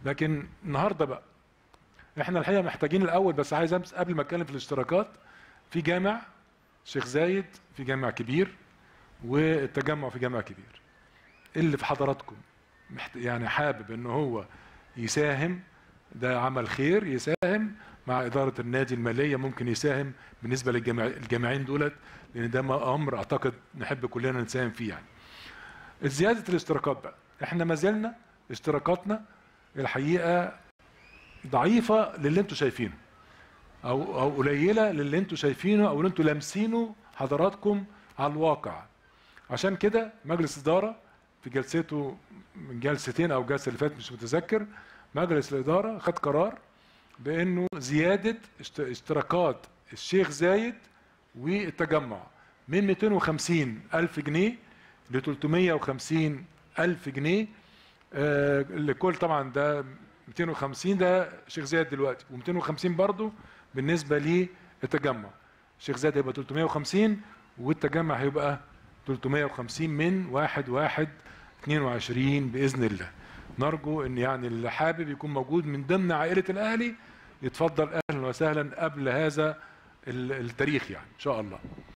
لكن النهارده بقى احنا الحقيقه محتاجين الاول بس عايز امس قبل ما اتكلم في الاشتراكات في جامع شيخ زايد في جامع كبير والتجمع في جامع كبير اللي في حضراتكم محت... يعني حابب ان هو يساهم ده عمل خير يساهم مع إدارة النادي المالية ممكن يساهم بالنسبة للجامع الجامعين دولت لأن ده أمر أعتقد نحب كلنا نساهم فيه يعني. زيادة الاشتراكات بقى احنا ما زلنا اشتراكاتنا الحقيقة ضعيفة للي انتوا شايفينه أو أو قليلة للي انتوا شايفينه أو اللي انتوا لامسينه حضراتكم على الواقع. عشان كده مجلس إدارة في جلسته من جلستين أو الجلسة اللي فاتت مش متذكر مجلس الإدارة خد قرار بانه زياده اشتراكات الشيخ زايد والتجمع من 250 الف جنيه ل 350 الف جنيه آه لكل طبعا ده 250 ده شيخ زايد دلوقتي و250 برضه بالنسبه للتجمع شيخ زايد هيبقى 350 والتجمع هيبقى 350 من 1 1 22 باذن الله نرجو ان يعني اللي حابب يكون موجود من ضمن عائله الاهلي يتفضل اهلا وسهلا قبل هذا التاريخ يعني ان شاء الله